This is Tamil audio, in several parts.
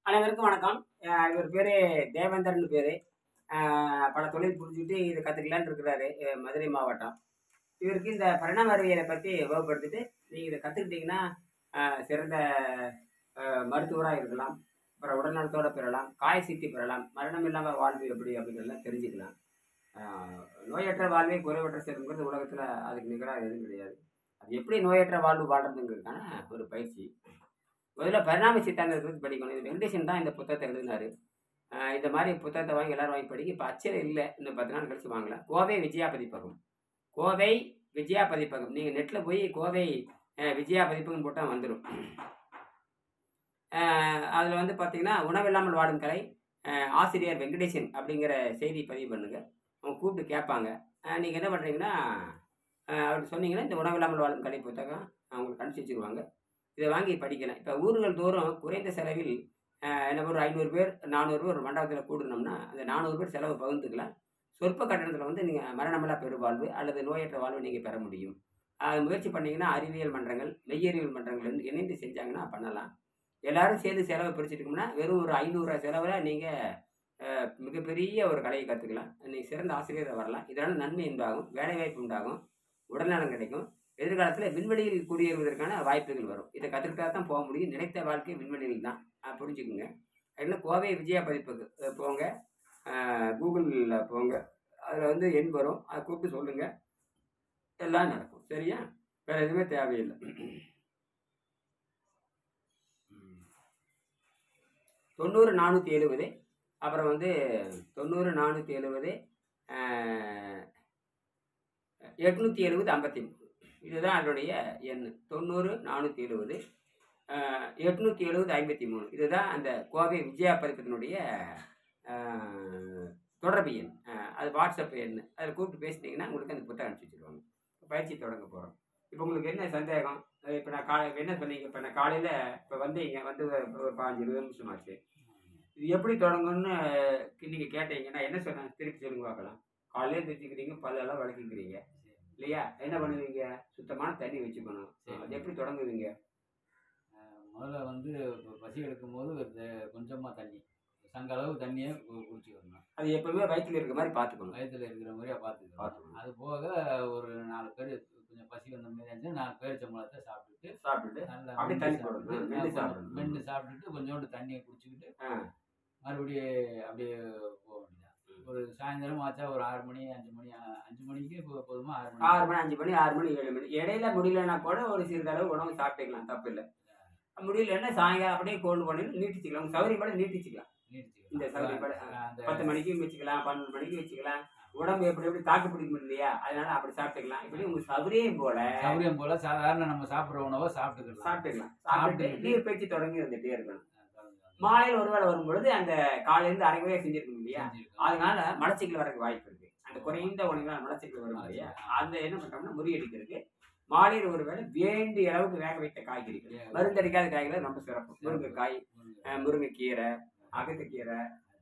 அனைவருக்கும் வணக்கம் அஹ் இவர் பேர் தேவேந்தர்னு பேர் பல தொழில் புரிஞ்சுக்கிட்டு இதை கற்றுக்கலான்னு இருக்கிறாரு அஹ் மதுரை மாவட்டம் இவருக்கு இந்த பரிணாம அறிவியலை பற்றி உபயோகப்படுத்திட்டு நீங்கள் இதை கற்றுக்கிட்டிங்கன்னா சிறந்த மருத்துவராக இருக்கலாம் அப்புறம் உடல்நலத்தோடு பெறலாம் காய சித்தி பெறலாம் மரணம் இல்லாமல் வாழ்வு எப்படி அப்படிங்கிறதெல்லாம் தெரிஞ்சுக்கலாம் அஹ் நோயற்ற வாழ்வே குறைவற்ற செல்வங்கிறது உலகத்தில் அதுக்கு நிகராக எதுவும் கிடையாது அது எப்படி நோயற்ற வாழ்வு வாழ்றதுங்கிறதுக்கான ஒரு பயிற்சி முதல்ல பரிணாம சித்தாந்தத்தை பற்றி படிக்கணும் இது வெங்கடேசன் தான் இந்த புத்தகத்தை எழுதினாரு ஆஹ் இந்த மாதிரி புத்தகத்தை வாங்கி எல்லாரும் வாங்கி படிக்க இப்போ அச்சரம் இல்லை இன்னும் பத்து நாள் கழிச்சு வாங்கலாம் கோவை விஜயா பதிப்பகம் கோவை விஜயா பதிப்பகம் நீங்கள் நெட்டில் போய் கோவை ஆஹ் விஜயா பதிப்பகம் போட்டால் வந்துடும் அதில் வந்து பார்த்தீங்கன்னா உணவில்லாமல் வாடும் கலை ஆஹ் ஆசிரியர் வெங்கடேசன் அப்படிங்கிற செய்தி பதிவு பண்ணுங்க அவங்க கூப்பிட்டு கேட்பாங்க நீங்கள் என்ன பண்ணுறீங்கன்னா அப்படி சொன்னீங்கன்னா இந்த உணவில்லாமல் வாழும் கலை புத்தகம் அவங்களுக்கு அனுப்பிச்சி வச்சுருவாங்க இதை வாங்கி படிக்கலாம் இப்போ ஊர்கள் தோறும் குறைந்த செலவில் ஆஹ் என்ன ஒரு ஐநூறு பேர் நானூறு பேர் ஒரு மண்டபத்தில் கூடணும்னா அந்த நானூறு பேர் செலவு பகிர்ந்துக்கலாம் சொற்ப கட்டணத்தில் வந்து நீங்கள் மரணமில்லா பெருவாழ்வு அல்லது நோயற்ற வாழ்வு நீங்கள் பெற முடியும் அது முயற்சி பண்ணீங்கன்னா அறிவியல் மன்றங்கள் மெய்யறிவியல் மன்றங்கள் வந்து இணைந்து செஞ்சாங்கன்னா பண்ணலாம் எல்லாரும் சேர்ந்து செலவை பிரிச்சுட்டோம்னா வெறும் ஒரு ஐநூறுரூவா செலவில் நீங்கள் மிகப்பெரிய ஒரு கலையை கற்றுக்கலாம் நீங்கள் சிறந்த ஆசிரியராக வரலாம் இதனால் நன்மை உண்டாகும் வேலைவாய்ப்பு உண்டாகும் உடல்நலம் கிடைக்கும் எதிர்காலத்தில் விண்வெளியில் குடியேறுவதற்கான வாய்ப்புகள் வரும் இதை கற்றுக்கிட்டா தான் போக முடியும் நினைத்த வாழ்க்கை விண்வெளியில் தான் அஹ் புரிஞ்சுக்குங்க அதில் கோவை விஜயா பதிப்புக்கு அஹ் போங்க கூகுளில் போங்க அதில் வந்து எண் வரும் அதை கூப்பிட்டு சொல்லுங்கள் எல்லாம் நடக்கும் சரியா வேறு எதுவுமே தேவையில்லை தொண்ணூறு நானூற்றி எழுபது அப்புறம் வந்து தொண்ணூறு நானூற்றி எழுபது எட்நூற்றி எழுபது ஐம்பத்தி மூணு இதுதான் அதனுடைய எண் தொண்ணூறு நானூற்றி எழுபது எட்நூற்றி எழுபது ஐம்பத்தி மூணு இதுதான் அந்த கோவை விஜயா பதிப்பத்தினுடைய தொடர்பு எண் அஹ் அது வாட்ஸ்அப் எண் அதில் கூப்பிட்டு பேசிட்டீங்கன்னா உங்களுக்கு அந்த புத்தகம் அனுப்பிச்சி வச்சுருவாங்க பயிற்சி தொடங்க போகிறோம் இப்போ உங்களுக்கு என்ன சந்தேகம் இப்போ நான் காலை என்ன பண்ணீங்க இப்போ நான் காலையில் இப்போ வந்தீங்க வந்து ஒரு ஒரு பாஞ்சு இருபது நிமிஷம் ஆச்சு இது எப்படி தொடங்கும்னு நீங்கள் கேட்டீங்கன்னா என்ன சொன்னேன் திருப்பி சொல்லுங்க பார்க்கலாம் காலையிலே தெரிஞ்சுக்கிறீங்க பல்லெல்லாம் வளர்க்கிக்கிறீங்க இல்லையா என்ன பண்ணுவீங்க சுத்தமான தண்ணி வச்சுக்கணும் சரி. அது எப்படி தொடங்குவீங்க அஹ் முதல்ல வந்து இப்போ பசி எடுக்கும் போது கொஞ்சமாக தண்ணி சங்க அளவு தண்ணியை கு- குடிச்சுக்கணும் அது எப்பவுமே வயிற்றுல இருக்க மாதிரி பார்த்துக்கணும் வயிற்றுல இருக்கிற மாதிரியா பார்த்துக்கணும் பார்த்துக்கணும் அது போக ஒரு நாலு பேர் கொஞ்சம் பசி வந்த மாதிரி இருந்துச்சு நாலு பேர் சம்பளத்தை சாப்பிட்டுட்டு சாப்பிட்டுட்டு நல்லா அப்படியே மென்று தண்ணி சாப்பிட்டு, போடணும். மென்று ஆமா, சாப்பிடணும். மென்று சாப்பிட்டுட்டு கொஞ்சோண்டு தண்ணியை குடிச்சுக்கிட்டு ஆ. மறுபடியும் அப்படியே போக வேண்டியதான் ம். ஒரு சாயந்தரம் ஆச்சா ஒரு ஆறு மணி அஞ்சு மணி அ- அஞ்சு மணிக்கு போ- போதுமா ஆறு ஆறு மணி மணி அஞ்சு மணி ஆறு மணி ஏழு மணி இடையில முடியலன்னா கூட ஒரு சிறிதளவு உணவு சாப்பிட்டுக்கலாம் தப்பு இல்லை முடியலன்னா சாயங்காலம் அப்படியே கோல்டு பண்ணி நீட்டிச்சுக்கலாம் உங்க சௌகரியப்பட நீட்டிச்சுக்கலாம் நீடிச்சுக்கலாம். இந்த சௌகரியப்பட அஹ் அந்த பத்து மணிக்கும் வச்சுக்கலாம் பன்னெண்டு மணிக்கு வச்சுக்கலாம் உடம்பு எப்படி எப்படி தாக்கு பிடிக்கும் இல்லையா அதனால அப்படி சாப்பிட்டுக்கலாம் இப்படி உங்க சௌகரியம் போல சௌகரியம் போல சாதாரண நம்ம சாப்பிடுற உணவை சாப்பிட்டுக்கலாம் சாப்பிட்டுக்கலாம் சாப்பிட்டு சாப்பிட்டு- நீர் பயிற்சி தொடங்கி வந்துட்டே இருக்கணும் மாலையில் ஒரு வேளை வரும்பொழுது அந்த காலையிலேருந்து அரை வரையும் செஞ்சிருக்கணும் இல்லையா அதனால மலச்சிக்கல் வரதுக்கு வாய்ப்பு இருக்கு அந்த குறைந்த உணவுகளால் மலச்சிக்கல் வரும் இல்லையா அந்த என்ன பண்றோம்னா முறியடிக்கிறதுக்கு மாலையில் ஒரு வேளை வேண்டிய அளவுக்கு வேக வைத்த காய்கறிகள் மருந்தடிக்காத காய்கறிகள் ரொம்ப சிறப்பு முருங்கைக்காய் அஹ், முருங்கைக்கீரை அகத்துக்கீரை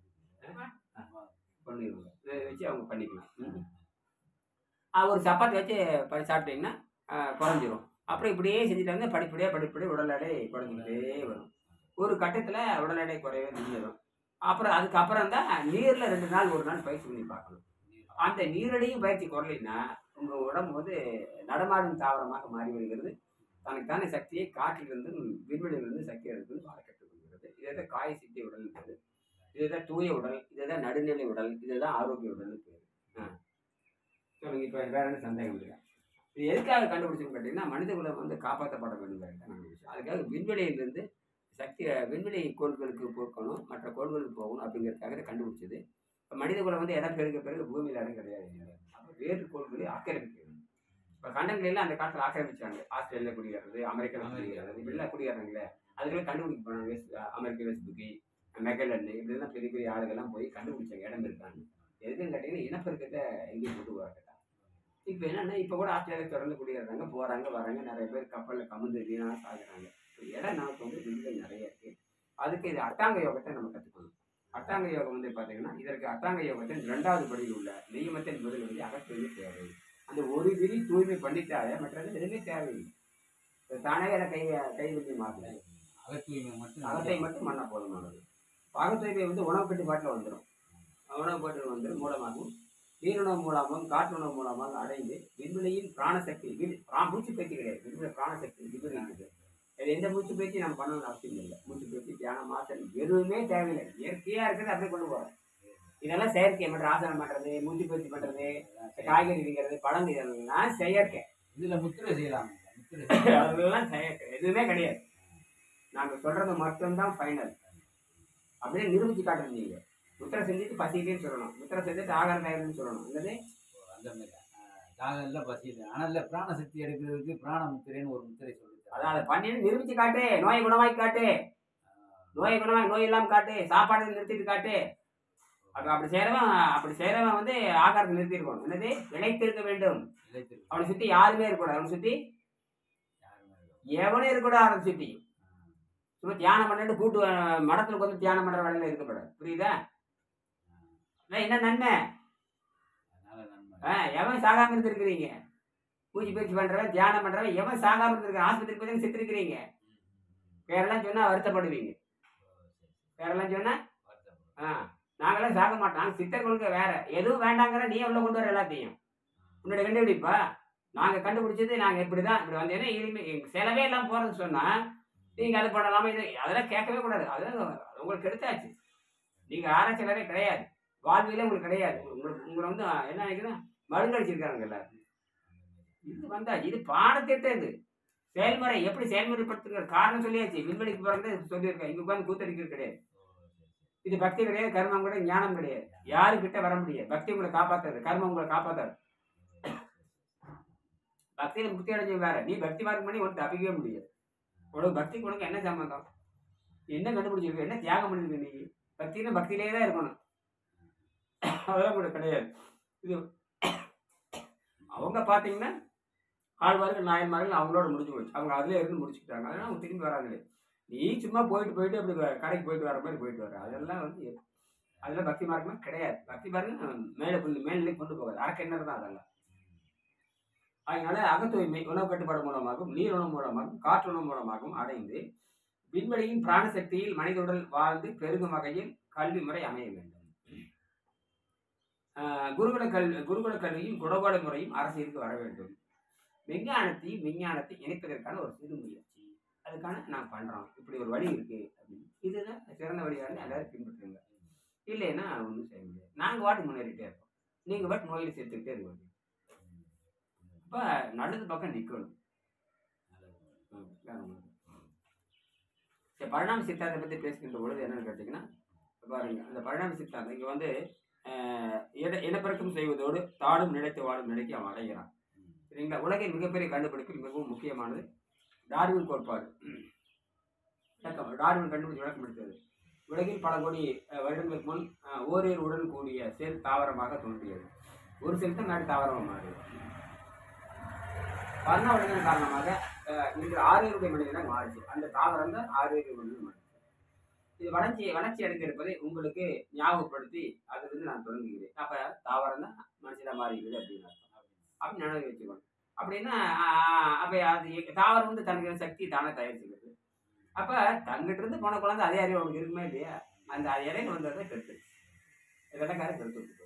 பண்ணிடுவாங்க இதை வச்சு அவங்க பண்ணிக்கலாம் ம். அஹ், ஒரு சப்பாத்தி வச்சு ப- சாப்பிட்டீங்கன்னா அஹ், குறைஞ்சிரும் அப்புறம் இப்படியே செஞ்சுட்டு வந்து படிப்படியாக படிப்படியாக உடல் எடை குறைஞ்சிக்கிட்டே வரும் ஒரு கட்டத்தில் உடல் எடை குறையவே நின்றுடும் அப்புறம் அதுக்கப்புறம் தான் நீரில் ரெண்டு நாள் ஒரு நாள் பயிற்சி பண்ணி பார்க்கணும் அந்த நீரடியும் பயிற்சி குறையினா உங்கள் உடம்பு வந்து நடமாடும் தாவரமாக மாறி வருகிறது தனக்கான சக்தியை காற்றிலிருந்து விண்வெளியிலிருந்து சக்தி எடுத்து வாழ கற்றுக்கொள்கிறது இதுதான் காய சித்தி உடல் என்பது இதுதான் தூய உடல் இதுதான் நடுநிலை உடல் இதுதான் ஆரோக்கிய உடல்னு பேர் ஆ சொல்லுங்க இப்போ வேற என்ன சந்தேகம் இல்லை இது எதுக்காக கண்டுபிடிச்சோம்னு கேட்டிங்கன்னா மனித குலம் வந்து காப்பாற்றப்பட வேண்டும் கண்டுபிடிச்சோம் அதுக்காக விண்வெளியிலிருந்து சக்தி விண்வெளி கோள்களுக்கு போக்கணும் மற்ற கோள்களுக்கு போகணும் அப்படிங்கிறதுக்காக இதை கண்டுபிடிச்சது இப்போ மனித குலம் வந்து இடம் பெருக பிறகு பூமியில் இடம் கிடையாது அப்போ வேறு கோள்களை ஆக்கிரமிக்கணும் இப்போ கண்டங்களெல்லாம் அந்த காலத்தில் ஆக்கிரமிச்சாங்க ஆஸ்திரேலியா குடியேறது அமெரிக்கா குடியேறது இப்படிலாம் குடியேறாங்களே அதுக்கெல்லாம் கண்டுபிடிக்க போனாங்க வெஸ்ட் அமெரிக்க வெஸ்ட்புக்கி மெகலன்னு இப்படிலாம் பெரிய பெரிய ஆளுகள்லாம் போய் கண்டுபிடிச்சாங்க இடம் இருக்காங்க எதுக்குன்னு கேட்டிங்கன்னா இனப்பெருக்கத்தை எங்கேயும் கொண்டு வராங்க இப்போ என்னன்னா இப்போ கூட ஆஸ்திரேலியா தொடர்ந்து குடியேறாங்க போகிறாங்க வராங்க நிறைய பேர் கப்பலில் கமுந்து வீணாக சாகுறாங்க இப்ப இடம் நமக்கு வந்து விண்கள் நிறைய இருக்கு அதுக்கு இது அட்டாங்க யோகத்தை நம்ம கற்றுக்கணும் அட்டாங்க யோகம் வந்து பார்த்தீங்கன்னா இதற்கு அட்டாங்க யோகத்தின் ரெண்டாவது படியில் உள்ள நியமத்தின் முதல் வந்து அகத்தூய்மை தேவை அந்த ஒரு விதி தூய்மை பண்ணிட்டாலே மற்றது எதுவுமே தேவையில்லை இது தானே அதை கை கை விதி மாறல அகத்தூய்மை மட்டும் அகத்தை மட்டும் மண்ண போதுமானது அகத்தூய்மை வந்து உணவு கட்டுப்பாட்டில் வந்துடும் உணவு கட்டு வந்துடும் மூலமாகவும் நீருணவு மூலமாகவும் காற்றுணவு மூலமாக அடைந்து விண்வெளியின் பிராணசக்தி விண் பிரா- மூச்சு பயிற்சி கிடையாது விண்வெளி பிராணசக்தி விண்வெளி இருக்குது இது எந்த மூச்சு பயிற்சி நம்ம பண்ணணும்னு அவசியம் இல்லை மூச்சு பயிற்சி தியானம் ஆசனம் எதுவுமே தேவையில்லை இயற்கையாக இருக்கிறது அப்படியே கொண்டு போகிறோம் இதெல்லாம் செயற்கை பண்ணுற ஆசனம் பண்ணுறது மூச்சு பயிற்சி பண்ணுறது காய்கறி விற்கிறது பழம் இதெல்லாம் செயற்கை இதுல முத்திரை செய்யலாம் முத்திரை செய்யலாம். அதெல்லாம் செயற்கை எதுவுமே கிடையாது நாங்கள் சொல்றது மட்டும்தான் ஃபைனல் அப்படியே நிரூபிச்சு காட்டுறது நீங்க முத்திரை செஞ்சுட்டு பசிக்கிட்டேன்னு சொல்லணும் முத்திரை செஞ்சுட்டு ஆகாரம் தயாரின்னு சொல்லணும் என்னது அந்த மாதிரி தாகம்ல பசி இல்லை ஆனால் இல்லை பிராணசக்தி எடுக்கிறதுக்கு பிராண முத்திரைன்னு ஒரு முத்திரை சொல்லி அதான் அதை பண்ணிட்டு நிரூபிச்சு காட்டு நோயை குணமாக்கி காட்டு நோயை குணமாக்கி நோய் இல்லாமல் காட்டு சாப்பாடு நிறுத்திட்டு காட்டு அப்ப அப்படி செய்யறவன் அப்படி செய்யறவன் வந்து ஆகாரத்தை நிறுத்திருக்கணும் என்னது இழைத்திருக்க வேண்டும் இழைத்திருக்கு அவனை சுத்தி யாருமே இருக்கக்கூடாது அவனை சுத்தி யாருமே இல்லை. எவனே இருக்கக்கூடாது அவனை சுத்தி சும்மா தியானம் பண்ணிட்டு கூட்டு அஹ், மடத்துல உட்காந்து தியானம் பண்ற வேலையில இருக்கக்கூடாது புரியுதா அதான் என்ன நன்மை அதனால நன்மை ஆ, எவன் சாகாம இருந்திருக்கிறீங்க பூஜை பயிற்சி பண்றவன் தியானம் பண்றவன் எவன் சாகாம இருந்திருக்க ஆஸ்பத்திரி போய் செத்து இருக்கிறீங்க பேரெல்லாம் சொன்னா வருத்தப்படுவீங்க பேரெல்லாம் சொன்னா ஆ நாங்களாம் சாக மாட்டோம் நாங்க சித்தர் கொள்கை வேற எதுவும் வேண்டாங்கிற நீ உள்ள கொண்டு வர எல்லாத்தையும் உன்னோட கண்டுபிடிப்பா நாங்க கண்டுபிடிச்சது நாங்க இப்படிதான் இப்படி வந்தேன்னா இனிமே எங்க செலவே இல்லாம போறேன்னு சொன்னா நீங்க அது பண்ணலாமா இது அதெல்லாம் கேட்கவே கூடாது அதெல்லாம் அது உங்களுக்கு எடுத்தாச்சு நீங்க ஆராய்ச்சியாளரே கிடையாது வாழ்வியலே உங்களுக்கு கிடையாது உங்களுக்கு உங்களை வந்து என்ன நினைக்கிறேன் மருந்தடிச்சிருக்காங்க எல்லாரும் இது வந்தாச்சு இது பாடத்திட்டம் இது செயல்முறை எப்படி செயல்முறைப்படுத்துங்கிற காரணம் சொல்லியாச்சு விண்வெளிக்கு போறது சொல்லியிருக்கேன் இங்க உட்காந்து கூத்தடிக்கிறது கிடையாது இது பக்தி கிடையாது கர்மம் கிடையாது ஞானம் கிடையாது யாருக்கிட்ட வர முடியாது பக்தி உங்களை காப்பாத்தாது கர்மம் உங்களை காப்பாத்தாது பக்தியில முக்தி அடைஞ்சது வேற நீ பக்தி மார்க்கம் பண்ணி ஒன்று தப்பிக்கவே முடியாது உனக்கு பக்தி உனக்கு என்ன சம்பந்தம் என்ன கண்டுபிடிச்சிருக்க என்ன தியாகம் பண்ணிருக்க நீ பக்தினா பக்தியிலே தான் இருக்கணும் அதெல்லாம் கூட கிடையாது இது அவங்க பார்த்தீங்கன்னா ஆழ்வார்கள் நாயன்மார்கள் அவங்களோட முடிஞ்சு போச்சு அவங்க அதுல இருந்து முடிச்சுக்கிட்டாங்க அதனால அவங்க திரும்பி வராங்களே நீ சும்மா போயிட்டு போயிட்டு அப்படி வ- கடைக்கு போயிட்டு வர மாதிரி போயிட்டு வர அதெல்லாம் வந்து அதெல்லாம் பக்தி மார்க்கமே கிடையாது பக்தி மார்க்கம் மேலே கொண்டு மேல்நிலை கொண்டு போகாது அரக்கெண்ணர் தான் அதெல்லாம் அதனால அகத்தூய்மை உணவு கட்டுப்பாடு மூலமாகவும் நீர் உணவு மூலமாகவும் காற்று உணவு மூலமாகவும் அடைந்து விண்வெளியின் பிராணசக்தியில் மனித உடல் வாழ்ந்து பெருகும் வகையில் கல்வி முறை அமைய வேண்டும் ஆஹ் குருகுல கல்வி குருகுல கல்வியும் குடபாடு முறையும் அரசியலுக்கு வர வேண்டும் விஞ்ஞானத்தையும் விஞ்ஞானத்தை இணைப்பதற்கான ஒரு சிறு முயற்சி அதுக்கான நான் பண்றோம் இப்படி ஒரு வழி இருக்கு அப்படின்னு இதுதான் சிறந்த வழியாக எல்லாரும் பின்பற்றுங்க இல்லைன்னா ஒன்றும் செய்ய முடியாது நாங்கள் வாட்டு முன்னேறிட்டே இருக்கோம் நீங்கள் வாட்டு நோயில் சேர்த்துக்கிட்டே இருக்க வேண்டியது அப்போ நல்லது பக்கம் நிற்கணும் ம், வேற ஒண்ணும் இல்ல. சரி பரிணாம சித்தாந்தத்தை பற்றி பேசுகின்ற பொழுது என்னன்னு கேட்டிங்கன்னா இப்ப பாருங்க அந்த பரிணாம சித்தாந்தம் இங்கே வந்து ஆஹ், இட இனப்பெருக்கம் செய்வதோடு தாடும் நிலைத்து வாடும் நிலைக்கு அவன் அடைகிறான் சரிங்களா உலகின் மிகப்பெரிய கண்டுபிடிப்பு மிகவும் முக்கியமானது டார்வின் கோட்பாடு விளக்கம் டார்வின் கண்டுபிடிச்சு விளக்கப்படுத்தது உலகில் பல கோடி அஹ், வருடங்களுக்கு முன் அஹ், ஓரிரு உடன் கூடிய செல் தாவரமாக தோன்றியது ஒரு செல் தான் நாடு தாவரமாக மாறியது பர்ணவடைதல் காரணமாக அஹ், இன்று ஆரியருடைய மனிதனாக மாறிச்சு அந்த தாவரம் தான் ஆரியருடைய மனிதன் மாறிச்சு இது வளர்ச்சி வளர்ச்சி அடைந்திருப்பதை உங்களுக்கு ஞாபகப்படுத்தி அதிலிருந்து நான் தொடங்குகிறேன் அப்ப தாவரம் தான் மனுஷனா மாறிடுது அப்படின்னு அர்த்தம் அப்படின்னு நினைவு வச்சுக்கணும் அப்படின்னா ஆஹ், அப்ப அது தாவரம் வந்து தனக்கு சக்தி தானே தயாரிச்சுக்கிறது அப்ப தங்கிட்ட இருந்து போன குழந்தை அதே அறிவு அவனுக்கு இருக்குமே இல்லையா அந்த அது இடையில வந்ததை கெடுத்து வெள்ளக்காரன் கெடுத்து விட்டுட்டு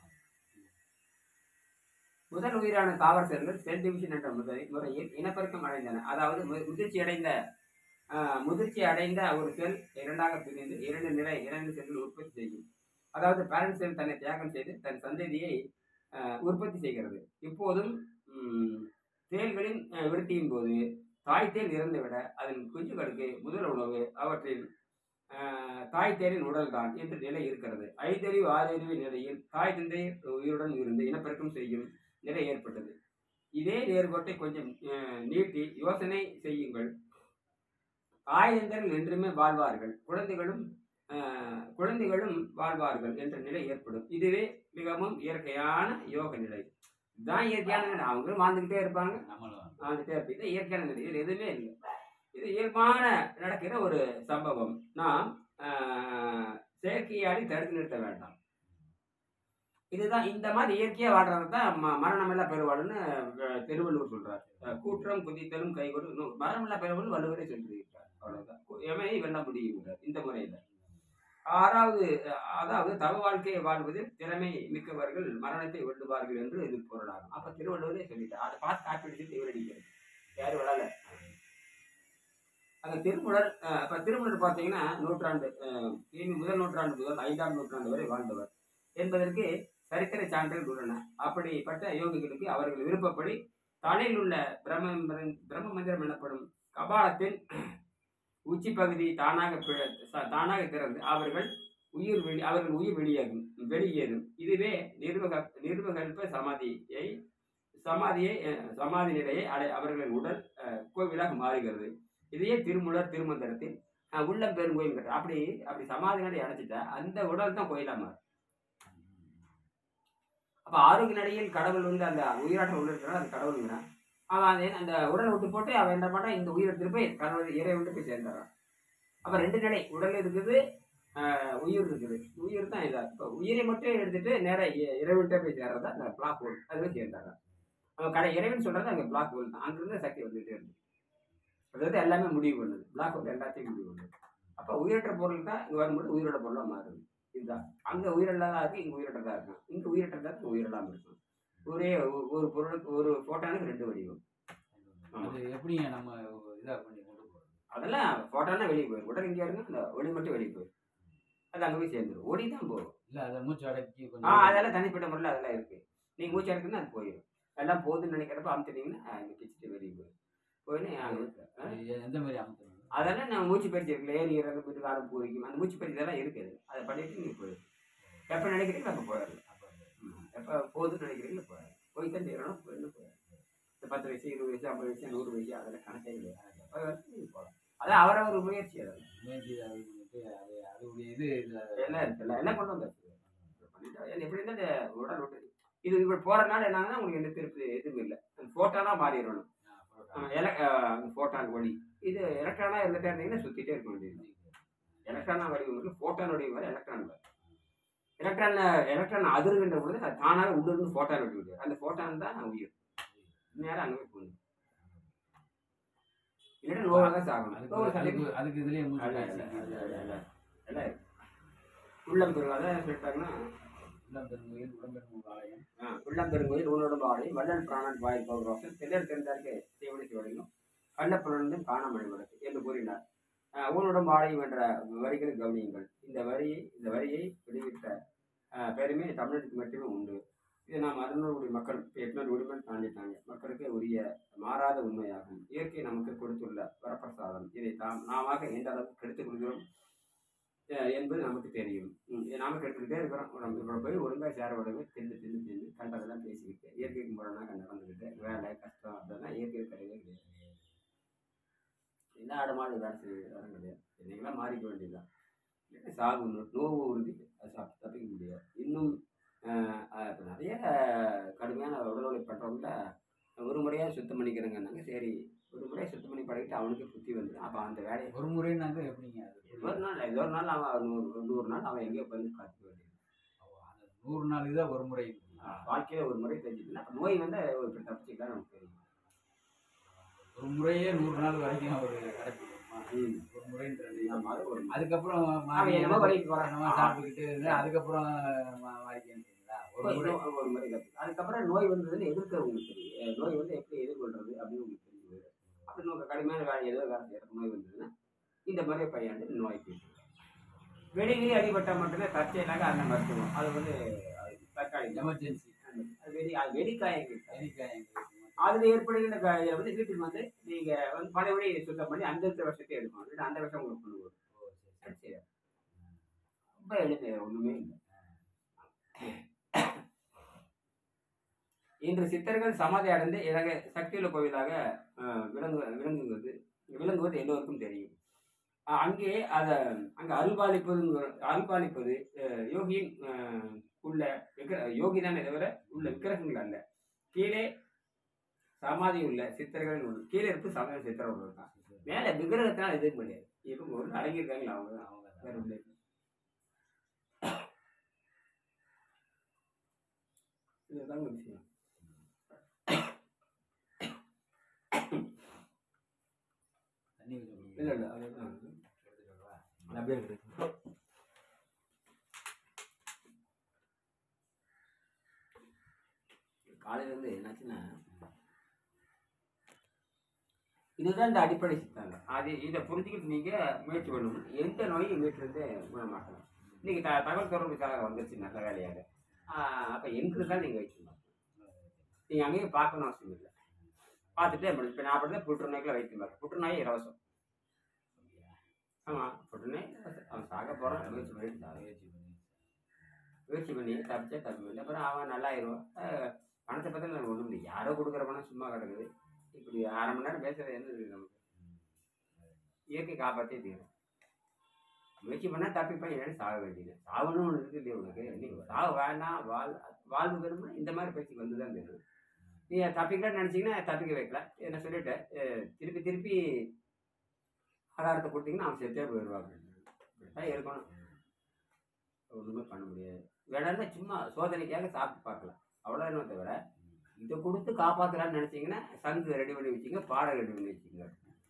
முதல் உயிரான தாவர செல்கள் செல் டிவிஷன் என்ற முறை முறையில் இனப்பெருக்கம் அடைந்தன அதாவது மு- முதிர்ச்சி அடைந்த ஆஹ், முதிர்ச்சி அடைந்த ஒரு செல் இரண்டாக பிரிந்து இரண்டு நிலை இரண்டு செல்கள் உற்பத்தி செய்யும் அதாவது பேரண்ட் செல் தன்னை தியாகம் செய்து தன் சந்ததியை ஆஹ், உற்பத்தி செய்கிறது இப்போதும் ம், தேள்களின் ஆஹ், விருத்தியின் போது தாய் தேல் இறந்துவிட அதன் குஞ்சுகளுக்கு முதல் உணவு அவற்றில் ஆஹ், தாய் தேரின் உடல்தான் என்ற நிலை இருக்கிறது ஐந்தறிவு ஆறறிவு நிலையில் தாய் தந்தை உயிருடன் இருந்து இனப்பெருக்கம் செய்யும் நிலை ஏற்பட்டது இதே நேர்கோட்டை கொஞ்சம் ஆஹ், நீட்டி யோசனை செய்யுங்கள் ஆயுதங்கள் என்றுமே வாழ்வார்கள் குழந்தைகளும் ஆஹ், குழந்தைகளும் வாழ்வார்கள் என்ற நிலை ஏற்படும் இதுவே மிகவும் இயற்கையான யோக நிலை இதுதான் இயற்கையான நிலை அவங்களும் வாழ்ந்துக்கிட்டே இருப்பாங்க நம்மளும் வாழ்ந்துட்டே இருப்போம் இது இயற்கையான நிலை இதில் எதுவுமே இல்லை இது இயல்பான நடக்கிற ஒரு சம்பவம் நாம் ஆஹ், செயற்கையாடி தடுத்து நிறுத்த வேண்டாம் இதுதான் இந்த மாதிரி இயற்கையாக வாழ்றது தான் ம மரணமில்லா பெருவாழ்னு அஹ், திருவள்ளுவர் சொல்றார் அஹ், கூற்றம் குதித்தலும் கைகொடு இன்னும் மரணமில்லா பெருவாழ்னு வள்ளுவரே சொல்லியிருக்கார் அவ்வளவுதான் கு- எவனை வெல்ல முடியுங்கிறார் இந்த முறையில் ஆறாவது அதாவது தவ வாழ்க்கையை வாழ்வதில் திறமை மிக்கவர்கள் மரணத்தை வெல்லுவார்கள் என்று இது பொருளாகும் அப்ப திருவள்ளுவரே சொல்லிட்டார் அதை பார்த்து காப்பி அடிச்சுட்டு இவர் அடிக்கிறது யாரு விடல அந்த திருமுடர் அஹ், அப்ப திருமுடர் பார்த்தீங்கன்னா நூற்றாண்டு அஹ், கிமு முதல் நூற்றாண்டு முதல் ஐந்தாம் நூற்றாண்டு வரை வாழ்ந்தவர் என்பதற்கு சரித்திர சான்றுகள் உள்ளன அப்படிப்பட்ட யோகிகளுக்கு அவர்கள் விருப்பப்படி தலையில் உள்ள பிரம்ம பிரம்ம மந்திரம் எனப்படும் கபாலத்தின் உச்சி பகுதி தானாக பிழ- ச- தானாக திறந்து அவர்கள் உயிர் வெளி அவர்கள் உயிர் வெளியாகும் வெளியேறும் இதுவே நிர்வக நிர்வகல்ப சமாதியை சமாதியை அஹ், சமாதி நிலையை அடை அவர்களின் உடல் அஹ், கோவிலாக மாறுகிறது இதையே திருமுலர் திருமந்திரத்தில் அஹ், உள்ளம் பெருங்கோயில் கட்டுற அப்படி அப்படி சமாதி நிலை அடைச்சிட்டா அந்த உடல் தான் கோயிலா மாறும் அப்ப ஆரோக்கிய நிலையில் கடவுள் வந்து அந்த உயிராற்றல் உள்ள இருக்கிறான் அது கடவுளுங்கிறான் அவன் அதை அந்த உடலை விட்டு போட்டு அவன் என்ன பண்றான் இந்த உயிரை திருப்பி கடவுள் இறைவன் போய் சேர்ந்துறான் அப்ப ரெண்டு நிலை உடல் இருக்குது ஆஹ் உயிர் இருக்குது உயிர் தான் இதா இப்போ உயிரை மட்டும் எடுத்துட்டு நேராக இறைவன்கிட்ட போய் சேர்றது அந்த பிளாக் ஹோல் அது போய் சேர்ந்தாங்க அவன் கடை இறைவன் சொல்றது அங்கே பிளாக் ஹோல் தான் அங்கிருந்து சக்தி வந்துகிட்டே இருக்கு அதாவது எல்லாமே முடிவு பண்ணுது பிளாக் ஹோல் எல்லாத்தையும் முடிவு பண்ணுது அப்போ உயிரற்ற பொருள் தான் இங்கே வரும்போது உயிரோட பொருளாக மாறுது இதுதான் அங்கே உயிரில்லாதான் இருக்கு இங்கே உயிரற்றதா இருக்கும் இங்கே உயிரற்றதா இருக்கு உயிரில்லாமல் இருக்கும் ஒரே ஒ- ஒரு பொருளுக்கு ஒரு ஃபோட்டானுக்கு ரெண்டு வடிவம் அது எப்படிங்க நம்ம இதா பண்ணி கொண்டு போறது அதெல்லாம் ஃபோட்டானா வெளியே போயிடும் உடல் இங்கே இருக்கும் அந்த ஒளி மட்டும் வெளியே போயிடும் அது அங்கே போய் சேர்ந்துடும் ஒளி தான் போகும் இல்ல அதை மூச்சு அடக்கி ஆ கொஞ்சம் அதெல்லாம் தனிப்பட்ட முறையில் அதெல்லாம் இருக்கு நீங்கள் மூச்சு எடுக்கணும்னா அது போயிடும் எல்லாம் போகுதுன்னு நினைக்கிறப்ப அமுத்துட்டீங்கன்னா இந்த பிச்சுட்டு வெளியே போயிடும் போயின்னு அங்க இருக்கு. ஆ? அது எந்த மாதிரி அமைக்கணும் அதெல்லாம் நான் மூச்சு பயிற்சி இருக்குல்ல ஏறி இறங்க போயிட்டு காலம் பூரிக்கும் அந்த மூச்சு பயிற்சி இதெல்லாம் இருக்குது அதை பண்ணிட்டு நீங்கள் போயிடும் எப்போ நினைக்கிறீங்களோ அப்போ போயிடலாம் எப்போ போகுதுன்னு நினைக்கிறீங்களோ போயிடலாம் போய் தான் தீரணும் போயிடணும் போயிடலாம் இந்த பத்து வயசு இருபது வயசு ஐம்பது வயசு நூறு வயசு அதெல்லாம் கணக்கே கிடையாது எப்போ வரைக்கும் நீங்கள் போகலாம் அதான் அவரவர் முயற்சி அதெல்லாம் முயற்சி அது பண்ணிட்டு அது அதோடைய இது இதுல எல்லாம் இருக்குல்ல எல்லாம் கொண்டு வந்தாச்சு பண்ணிட்டா ஏன்னா எப்படி இருந்தால் இந்த உடல் விட்டு இது இப்படி போகிறனால என்னன்னா உங்களுக்கு எந்த திருப்பி எதுவும் இல்லை ஃபோட்டோனா மாறிடணும் ஃபோட்டான் ஒளி இது எலக்ட்ரானாக இருந்துட்டே இருந்தீங்கன்னா சுற்றிட்டே இருக்க வேண்டியது எலக்ட்ரானா வடிவம் இருக்கு ஃபோட்டான் வடிவம் வேறு எலக்ட்ரான் வேறு எலக்ட்ரான் எலக்ட்ரான் அதிர்கின்ற பொழுது அது தானாக உள்ளிருந்து ஃபோட்டான் விட்டு அந்த ஃபோட்டான் தான் உயிர் நேரம் அங்கே போய் போகணும் இல்லைன்னா நோவாக தான் சாகணும் அதுக்கு நோவு சளி அதுக்கு அதுக்கு இதுலயே மூச்சு அல்ல, பயிற்சி அல்ல, இருக்குது. அல்ல, அல்ல, அல்ல இருக்கு. உள்ளம் பெருங்க அதான் சொல்லிட்டாங்கன்னா உள்ளம் பெருங்கோயில் உடம்பெருங்கும் ஆலயம் ஆ, உள்ளம் பெருங்கோயில் உன்னோடும் ஆடையும் வள்ளல் பிராணன் வாயில் பௌரோசன் திடர் தெரிந்தார்க்கு தேவனை சிவடையும் கள்ளப்புலனும் காணாமணி வழக்கு என்று கூறினார் ஆ, ஊனுடன் ஆடையும் என்ற வரிகளை கவனியுங்கள் இந்த வரியை இந்த வரியை விடுவித்த ஆ, பெருமை தமிழருக்கு மட்டுமே உண்டு இது நாம் அறுநூறு கோடி மக்கள் இப்போ எட்நூறு கோடி பேர் தாண்டிட்டாங்க மக்களுக்கு உரிய மாறாத உண்மையாகும் இயற்கை நமக்கு கொடுத்துள்ள வரப்பிரசாதம் இதை தாம் நாம எந்த அளவுக்கு கெடுத்துக் கொள்கிறோம் அஹ் என்பது நமக்கு தெரியும் ம், இதை நாம கெடுத்துக்கிட்டே இருக்கிறோம் நம்ம இப்போ போய் ஒழுங்காக சேர விடவே தின்னு தின்னு தின்னு கண்டதெல்லாம் பேசிக்கிட்டு இயற்கைக்கு முரணாக கண்ட நடந்துக்கிட்டு வேலை கஷ்டம் அப்படின்னா இயற்கை கிடையவே கிடையாது என்ன ஆடமாடு வேலை செய்ய வேலை கிடையாது என்னைக்கெல்லாம் மாறிக்க வேண்டியதுதான் இல்லைன்னா சாகு நோ- நோவு உறுதி அது சாப் தப்பிக்க முடியாது இன்னும் அஹ், அஹ், இப்ப நிறைய கடுமையான உடல் உழைப்பு பண்ணுறவங்கள ஒரு முறையாக சுத்தம் பண்ணிக்கிறேங்கன்னாங்க சரி ஒரு முறையாக சுத்தம் பண்ணி பழகிட்டு அவனுக்கு புத்தி வந்துடும் அப்போ அந்த வேலையை ஒரு முறைனாக்க எப்படிங்க அது ஒரு நாள் ஏதோ ஒரு நாள் அவன் நூறு நூறு நாள் அவன் எங்கேயோ உட்காந்து காத்துக்க வேண்டியது ஓ, அந்த நூறு நாள் தான் ஒரு முறை வாழ்க்கையில ஒரு முறை தெரிஞ்சுதுன்னா அப்ப நோய் வந்து ஒரு இப்படி தப்பிச்சுக்கலாம் நமக்கு தெரியும் ஒரு முறையே நூறு நாள் வரைக்கும் அவர் கடைப்பிடிக்குமா ம். ஒரு முறைன்றது ஆமா, அது ஒரு அதுக்கப்புறம் அவன் என்னமோ வழிக்கு போறான். என்னமோ சாப்பிட்டுக்கிட்டு இருந்து அதுக்கப்புறம் மாறிக்கிறீங்களா ஒரு ஒரு முறை நோ- ஒரு முறை கத்துக்கலாம். அதுக்கப்புறம் நோய் வந்ததுன்னு எதிர்க்க உங்களுக்கு தெரியும் அஹ் நோய் வந்து எப்படி எதிர்கொள்றது அப்படின்னு உங்களுக்கு தெரிஞ்சு போயிடும் அப்படி நமக்கு கடுமையான வேலை ஏதோ வேலை செய்யற நோய் வந்ததுன்னா இந்த முறையை பையாண்டு நோய் தீர்க்கும் வெளியிலேயே அடிபட்டா மட்டுமே தற்செயலாக அந்த மருத்துவம் அது வந்து அது தற்காலிகம் எமர்ஜென்சி அது வெளி அது வெளிக்காயங்கள் எரிக்காயங்களுக்கு அதுல ஏற்படுகின்ற காயை வந்து வீட்டுக்கு வந்து நீங்க வந்து பழையபடி சுத்தம் பண்ணி அந்த இந்த வருஷத்தை எடுக்கணும் இல்லை அந்த வருஷம் உங்களுக்கு கொண்டு வரும் ஓ, சரி, சரி. சரி. ரொம்ப எளிமை ஒண்ணுமே இல்லை இன்று சித்தர்கள் சமாதி அடைந்து இலங்கை சக்தியுள்ள கோவிலாக அஹ், விளங்கு விளங்குவது விளங்குவது எல்லோருக்கும் தெரியும் அஹ், அங்கே அதை அங்கே அருள்பாலிப்பது அருள்பாலிப்பது அஹ், யோகியின் அஹ், உள்ள விக்கிர யோகி தானே தவிர உள்ள விக்கிரகங்கள் அல்ல கீழே சமாதி உள்ள சித்தர்கள் உள்ள கீழே இருப்பு சமாதி சித்தர்கள் இருக்கான் மேலே விக்கிரகத்தினால் எதுவும் முடியாது இவங்க ஒரு அடங்கியிருக்காங்களா அவங்க தான் அவங்க வேற தான். ஒண்ணும் இல்லை. இதுதாங்க விஷயம் தண்ணி கொஞ்சம் இல்லை குடிங்க. இல்லை அதுதான் எடுத்துட்டு வரவா? அது அப்படியே இருக்கு காலையில இருந்து என்னாச்சுன்னா இதுதான் இந்த அடிப்படை சித்தாந்தம் அது இதை புரிஞ்சுக்கிட்டு நீங்க முயற்சி பண்ணணும் எந்த நோயும் வீட்டிலிருந்து குணமாக்கலாம் இன்னைக்கு த தகவல் தொடர்பு சாதகம் வந்துருச்சு நல்ல வேலையாக அப்போ எங்கே தான் நீங்கள் வச்சுக்கணும் நீங்கள் அங்கேயும் பார்க்கணும் அவசியம் இல்லை பார்த்துட்டு இப்போ நான் அப்படிதான் புற்றுநோய்க்குள்ள வைத்தியம் பார்க்க புற்றுநோய் இலவசம் ஆமாம் புற்றுநோய் இலவசம். அவன் சாக போகிறான் முயற்சி பண்ணிட்டு சாக முயற்சி பண்ணி முயற்சி பண்ணி தப்பிச்சா தப்பு இல்லை அப்புறம் அவன் நல்லா ஆயிடுவான் அஹ் பணத்தை பற்றி எனக்கு ஒன்றும் இல்லை யாரோ கொடுக்குற பணம் சும்மா கிடக்குது இப்படி அரை மணி நேரம் பேசுறது என்ன இருக்குது நமக்கு இயற்கை காப்பாற்றே தீரும் முயற்சி பண்ணால் தப்பிப்பேன் இல்லைன்னு சாக வேண்டியது சாகணும்னு ஒன்று இருக்கு இல்லையா உனக்கு நீ சாக வேணாம் வாழ் வாழ்வு விரும்புனா இந்த மாதிரி பேச்சுக்கு வந்து தான் வேணும் நீ தப்பிக்கலாம்னு நினச்சிங்கன்னா தப்பிக்க வைக்கலாம் என்ன சொல்லிட்டேன் அஹ் திருப்பி திருப்பி ஆகாரத்தை கொடுத்தீங்கன்னா அவன் செத்தே போயிடுவாங்க இப்படித்தான் இருக்கணும் ஒன்றுமே பண்ண முடியாது வேணாலும் சும்மா சோதனைக்காக சாப்பிட்டு பார்க்கலாம் அவ்வளோதானே தவிர இதை கொடுத்து காப்பாற்றலாம்னு நினச்சிங்கன்னா சங்கு ரெடி பண்ணி வச்சுங்க பாடம் ரெடி பண்ணி வச்சுங்க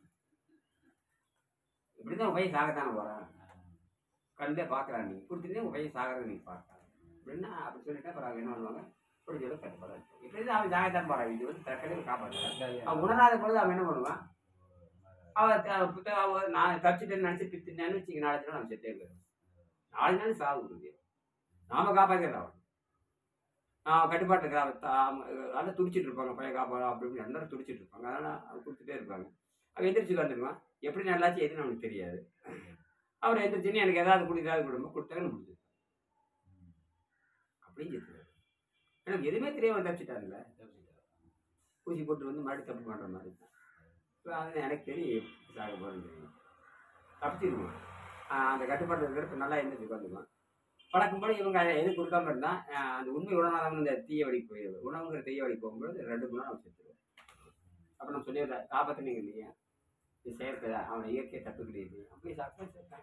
இப்படி தான் உன் பையன் சாகத்தானே போகிறான் கண்டே பார்க்குறான் நீ கொடுத்துட்டே உன் பையன் சாகிறத நீ பார்க்கலாம் அப்படின்னா அப்படி சொல்லிட்டா அப்புறம் அவங்க என்ன பண்ணுவாங்க பிடிச்சோட கட்டுப்பாடு இப்படி தான் அவன் சாகத்தான் போகிறான் இது வந்து தற்கொலை காப்பாற்றலாம் அவன் உணராத பொழுது அவன் என்ன பண்ணுவான் அவன் த- புத்த- அவ நான் தப்பிச்சிட்டேன்னு நினச்சி பித்தினேன்னு வச்சுக்க நாலு நாள் அவன் செத்தே போயிடும் நாலு நாள் சாவு கொடுக்குது நாம காப்பாற்றிடுறோம் அவன் நான் கட்டுப்பாட்டு நல்லா துடிச்சிட்டு இருப்பாங்க பையன் காப்பாடு அப்படி இப்படி எல்லாரும் துடிச்சிட்டு இருப்பாங்க அதனால அவன் கொடுத்துட்டே இருப்பாங்க அவன் எந்திரிச்சு வந்துடுவான் எப்படி நல்லாச்சு எதுன்னு அவனுக்கு தெரியாது அவர் எந்திரிச்சுன்னு எனக்கு ஏதாவது கொடு ஏதாவது கொடுமா கொடுத்தாங்கன்னு முடிஞ்சது அப்படின்னு சொல்லுவாரு எனக்கு எதுவுமே தெரியாம தப்பிச்சிட்டாங்கல்ல ஊசி போட்டு வந்து மறுபடியும் தப்பு பண்ணுற மாதிரி தான் இப்போ அது எனக்கு தெரியும் சாக போகிறேன்னு தெரியும் தப்பிச்சிருவோம் அந்த கட்டுப்பாடு இருக்கிறப்ப நல்லா எந்திரிச்சு உட்காந்துக்குவான் பழக்கம் போல இவங்க அதை எது கொடுக்காம இருந்தா ஆஹ் அந்த உண்மை உணவாதவங்க இந்த தீய வழி போயிடுது உணவுங்கிற தீய வழி போகும்போது ரெண்டு குணம் நம்ம செத்துருவோம் அப்போ நம்ம சொல்லிடுற காப்பாற்றினீங்க இல்லையா இது செயற்கை அவனை இயற்கையை தப்பு கிடையாது அப்படியே சாப்பிட்டா சேர்த்தேன்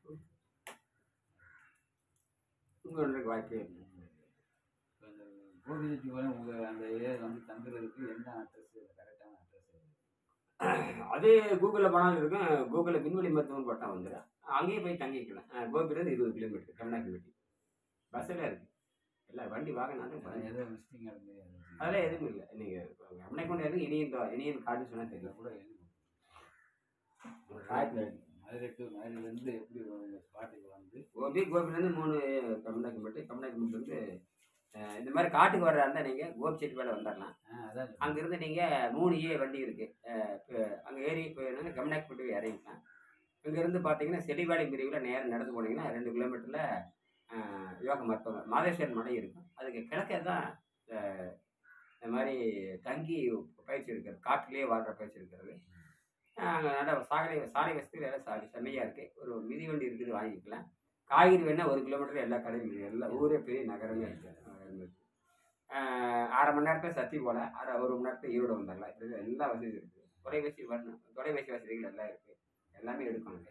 உண்மை ஒன்றுக்கு வாய்ப்பே இல்லை கோபிச்செட்டி போல உங்க அந்த ஏரியா வந்து தங்குறதுக்கு என்ன அட்ரஸ் கரெக்டான அட்ரஸ் அது கூகுளில் போனாலும் இருக்கும் கூகுளில் விண்வெளி மருத்துவம் போட்டால் வந்துடும் அங்கேயே போய் தங்கிக்கலாம் அஹ் கோபிலேருந்து இருபது கிலோமீட்டர் கம்னாக்கி வெட்டி பஸ்ஸில் இருக்கு எல்லா வண்டி வாங்கினாலும் பாருங்க. ஏதோ மிஸ்டிங் நடந்து அதெல்லாம் எதுவும் இல்லை நீங்கள் கம்னாக்கி கொண்டு இருக்கு இனியன் தோ- இனியன் கார்டு சொன்னால் தெரியும் கூட எழுதி காட்டில் மதுரை டு மதுரையிலேருந்து எப்படி உங்க ஸ்பாட்டுக்கு வந்து கோபி கோபிலேருந்து மூணு கம்னாக்கி மட்டும் கம்னாக்கி மட்டும் அஹ் இந்த மாதிரி காட்டுக்கு வர்றதா இருந்தால் நீங்கள் கோபி செட்டி வேலை வந்துடலாம் ஆ அதான் சொல்றேன். அங்கேருந்து நீங்கள் மூணு ஏ வண்டி இருக்குது அங்கே ஏறி போயிருந்தாங்க கம்னாக்கி போட்டு போய் இறங்கிக்கலாம் இங்கேருந்து பார்த்தீங்கன்னா செடிவாடி பிரிவில் நேரம் நடந்து போனீங்கன்னா ரெண்டு கிலோமீட்டரில் யோக மருத்துவம் மாதேஸ்வரன் மலை இருக்கும் அதுக்கு கிழக்கே தான் அஹ், இந்த மாதிரி தங்கி பயிற்சி எடுக்கிறது காட்டிலேயே வாழ்கிற பயிற்சி எடுக்கிறது அங்கே நல்ல சாலை சாலை வசதி வேலை சாலை செம்மையாக இருக்குது ஒரு மிதி வண்டி இருக்குது வாங்கிக்கலாம் காய்கறி வேணால் ஒரு கிலோமீட்டர் எல்லா கடையும் இருக்குது எல்லா ஊரே பெரிய நகரமே இருக்குது ஆஹ் அரை மணி நேரத்தில் சத்தி போல அரை ஒரு மணி நேரத்தில் ஈரோடு வந்துடலாம் இப்படி எல்லா வசதியும் இருக்குது தொலைபேசி வரணும் தொலைபேசி வசதிகள் எல்லாம் இருக்குது எல்லாமே எடுக்கணும்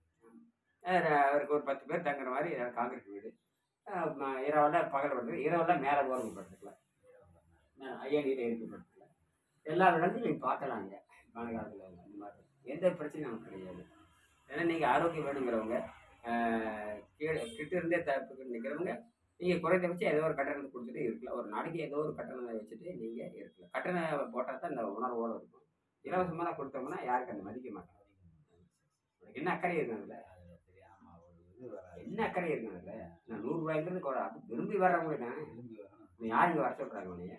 அவருக்கு ஒரு பத்து பேர் தங்குற மாதிரி காங்கிரீட் வீடு ஆஹ் ம- இரவெல்லாம் பகல் படுறது இரவெல்லாம் மேலே ஓரங்க படுத்துக்கலாம் ஐயனியில் இருக்கு படுத்துக்கலாம் எல்லா இடத்துலையும் நீங்கள் பார்க்கலாம் இங்கே காலத்தில் அந்த மாதிரி எந்த பிரச்சனையும் நமக்கு கிடையாது ஏன்னா நீங்கள் ஆரோக்கியம் வேணுங்கிறவங்க ஆஹ் கீழே கிட்ட இருந்தே தப்பு நிற்கிறவங்க நீங்கள் குறைந்தபட்சம் ஏதோ ஒரு கட்டணத்தை கொடுத்துட்டு இருக்கலாம் ஒரு நாளைக்கு ஏதோ ஒரு கட்டணத்தை வச்சுட்டு நீங்கள் இருக்கலாம் கட்டணம் போட்டால் தான் இந்த உணர்வோடு இருக்கும் இலவசமாக கொடுத்தோம்னா யாருக்கும் அந்த மதிக்க மாட்டாங்க உனக்கு என்ன அக்கறை இருக்கும் அதில் அது சரி ஆமா ஒரு இது வராது என்ன அக்கறை இருக்கும் அதில் நான் நூறுரூவாய்ங்கிறது கூட அது விரும்பி வர்றவங்க தானே திரும்பி வரணும் நீ யார் இங்கே வர சொல்கிறாங்க உன்னைய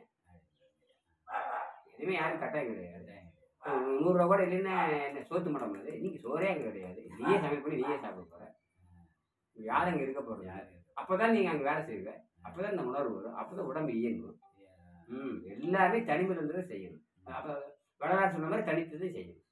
எதுவுமே யாரும் கட்டாயம் கிடையாது அஹ் நூறுரூவா கூட இல்லைன்னா என்ன சோத்து மடம் அது இன்னைக்கு சோறே அங்கே கிடையாது நீயே சமையல் பண்ணி நீயே சாப்பிட போகிற யார் அங்கே இருக்க போகிறோம் யார் அப்போ தான் நீங்கள் அங்கே வேலை செய்வ அப்போ தான் இந்த உணர்வு வரும் அப்போ தான் உடம்பு இயங்கும் ம் எல்லாமே தனிமையில் இருந்ததை செய்யணும் அப்போ வடநாடு சொன்ன மாதிரி தனித்ததை செய்யணும்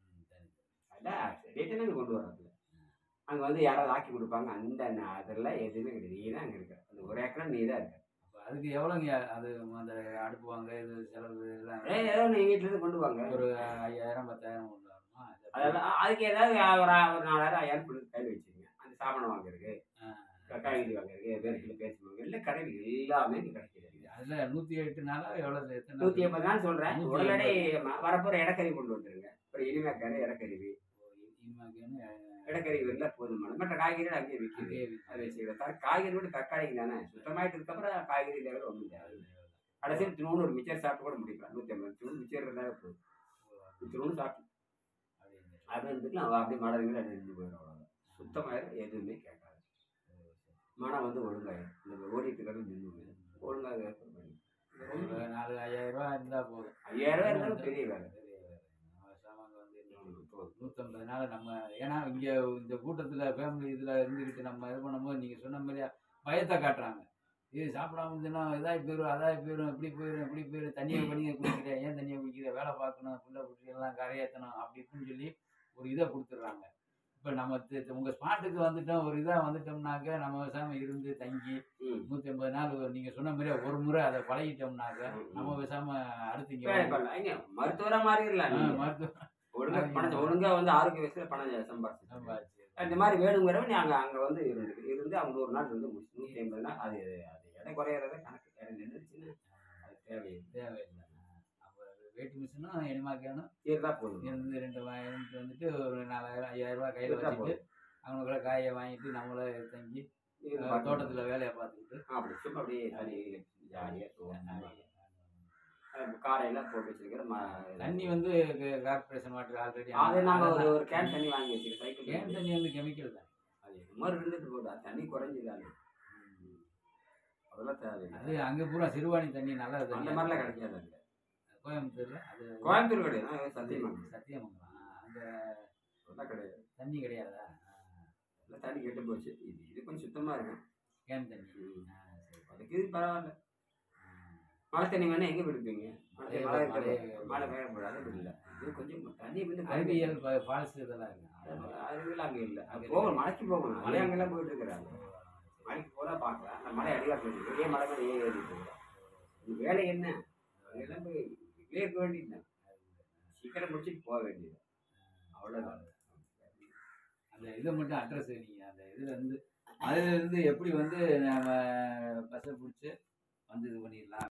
அதான் சரியாக அங்கே கொண்டு வர்றது அங்கே வந்து யாராவது ஆக்கி கொடுப்பாங்க அந்த ந- அதெல்லாம் எதுவுமே கிடையாது நீ தான் அங்கே இருக்க அந்த ஒரு ஏக்கரா நீ தான் இருக்க அப்ப அதுக்கு எவ்வளோங்க அது அந்த அடுப்பு வாங்க இது செலவு எல்லாம் ஏ, ஏதோ நீ வீட்டிலேருந்து கொண்டு வாங்க ஒரு ஐயாயிரம் பத்தாயிரம் கொண்டு வரணுமா அது அதெல்லாம் அதுக்கு ஏதாவது ஒரு ஒரு நாலாயிரம் ஐயாயிரம் கொடுத்து கை வச்சுருங்க அந்த சாமான் வாங்குறதுக்கு ஆ. காய்கறி வாங்குறதுக்கு வேறு பேசி வாங்க எல்லாம் கடையில் எல்லாமே இங்கே கிடைக்கிறது அதுல நூத்தி எட்டு நாளா எவ்வளவு எத்தனை நாள் நூற்றி ஐம்பது நாள் சொல்கிறேன் நூத்தி உடனடி வரப்போகிற இடக்கறி கொண்டு வந்துருங்க ஒரு இனிமேக்கறி இடக்கருவி இனிமேக்கேன்னு, இடக்கறி எல்லாம் போதுமான மற்ற காய்கறிகள் அங்கேயே விற்கிது அங்கேயே அதை வச்சுக்கிறேன் தர காய்கறி விட தக்காளி தானே சுத்தமாயிட்டு அதுக்கப்புறம் காய்கறி தேவை ஒன்றும் தேவை கடைசியில் திரும்ப ஒரு மிச்சர் சாப்பிட்டு கூட முடிக்கலாம் நூற்றி ஐம்பது திரும்ப மிச்சர் இருந்தால் போதும் திரும்ப சாப்பிட்டு அப்படின்னு அப்படி இருந்துக்கலாம் அவள் அப்படியே மழை அது இருந்து போயிடும் அவ்வளோதான் சுத்தமாயிரும் எதுவுமே கேட்காது மனம் வந்து ஒழுங்காயிரும் இந்த ஓடிட்டு இருக்கிறது நின்று ஒழுங்காக ஒரு நாலு ஐயாயிரம் ரூபா இருந்தா போதும் ஐயாயிரம் ரூபாய் இருந்தாலும் பெரிய வேலை பெரிய வேலை. நம்ம சாமான் வந்து ம், போதும். நூற்றம்பது நாள் நம்ம ஏன்னா இங்கே இந்த கூட்டத்தில் ஃபேமிலி இதில் இருந்துக்கிட்டு நம்ம இது பண்ணும்போது நீங்கள் சொன்ன மாதிரியா பயத்தை காட்டுறாங்க இது சாப்பிடாம இருந்தேன்னா இதாகி போயிடும் அதாகி போயிடும் இப்படி போயிடும் இப்படி போயிடும் தண்ணியை பண்ணி குடிக்கிற ஏன் தண்ணியை குடிக்கிற வேலை பார்க்கணும் புள்ள குட்டி எல்லாம் கரையேற்றணும் அப்படி இப்படின்னு சொல்லி ஒரு இதை கொடுத்துட்றாங்க இப்போ நம்ம உங்கள் ஸ்பாட்டுக்கு வந்துட்டோம் ஒரு இதாக வந்துட்டோம்னாக்க நம்ம பேசாமல் இருந்து தங்கி ம். நூற்றி ஐம்பது நாள் நீங்கள் சொன்ன மாதிரியா ஒரு முறை அதை பழகிட்டோம்னாக்க ம், நம்ம ம். பேசாமல் அடுத்து இங்கே வேலை பண்ணலாம் ஐயா மருத்துவரா மாறிடலாம் நீங்க. மருத்துவம் ஒழுங்கா பணம் ஒழுங்கா வந்து ஆரோக்கிய வயசுல பணம் சம்பாதிச்சு சம்பாதிச்சு. இந்த மாதிரி வேணுங்கிறவன் நீ அங்க அங்க வந்து இருந்து இருந்து அவங்க ஒரு நாள் இருந்து முடிச்சு நூற்றி ஐம்பது நாள் அது அது எடை குறையிறத கணக்கு எடை நின்றுச்சுன்னா அது தேவையில்லை தேவையில்லை அப்போ வெயிட் மிஷினும் எனிமாக்கணும் இருந்தால் போதும் இருந்து ரெண்டு வாங்கிட்டு வந்துட்டு ஒரு நாலாயிரம் ஐயாயிரம் ரூபாய் கையில் இருந்தா வச்சுட்டு அவனுக்குள்ள காயை வாங்கிட்டு நம்மளே தங்கி இருந்து அஹ், பார்க்கணும். தோட்டத்தில் வேலையை பார்த்துக்கிட்டு அப்படி சும்மா அப்படியே தண்ணி ஜாலியாக போகும் காரையெல்லாம் போட்டு வச்சிருக்கிற ம- தண்ணி வந்து கார்பரேஷன் வாட்டர் ஆல்ரெடி அது நாங்க ஒரு ஒரு கேன் தண்ணி வாங்கி வச்சிருக்கோம் சைக்கிள் கேன் தண்ணி வந்து கெமிக்கல் தான் அது என்னமோ இருந்துட்டு போகுது அது தண்ணி குறைஞ்சிதானே அதெல்லாம் தேவையில்லை அது அங்கே பூரா சிறுவாணி தண்ணி நல்ல அந்த தண்ணி மாதிரிலாம் கிடைக்காது அங்க கோயம்புத்தூர்ல அது கோயம்புத்தூர் கிடையாது சத்தியமாக சத்தியமங்கலம் அங்க அதெல்லாம் கிடையாது தண்ணி கிடையாதா எல்லாம் தண்ணி கெட்டு போச்சு இது இது கொஞ்சம் சுத்தமா இருக்கும் கேன் தண்ணி ம். ஆ, சரி. அதுக்கு இது பரவாயில்ல ஆ. மழை தண்ணி வேணா எங்க விடுப்பீங்க மழை மழை- மழை இருக்கிறது. மழை- மழை பெய்யக்கூடாது அப்படி இல்லை இது கொஞ்சம் தண்ணி வந்து அறிவியல் ஃபால்ஸ் இதெல்லாம் இருக்கு அறிவியல் அங்கே இல்லை அது போகணும் மலைக்கு போகணும் மழை அங்கெல்லாம் போயிட்டு இருக்கிறாங்க மலைக்கு போனா பார்க்கலாம் அந்த மலை அடிவாக போயிட்டு பெரிய மலை கூட ஏறி ஏறி போகிறோம் இது வேலை என்ன அங்கெல்லாம் போய் இங்கே இருக்க வேண்டியது சீக்கிரம் முடிச்சுட்டு போக வேண்டியது அவ்வளோதான் அந்த இதை மட்டும் அட்ரஸ் நீங்கள் அந்த இதில் இருந்து அதுல இருந்து எப்படி வந்து நம்ம பஸ்ஸை பிடிச்சி வந்து இது பண்ணிடலாம்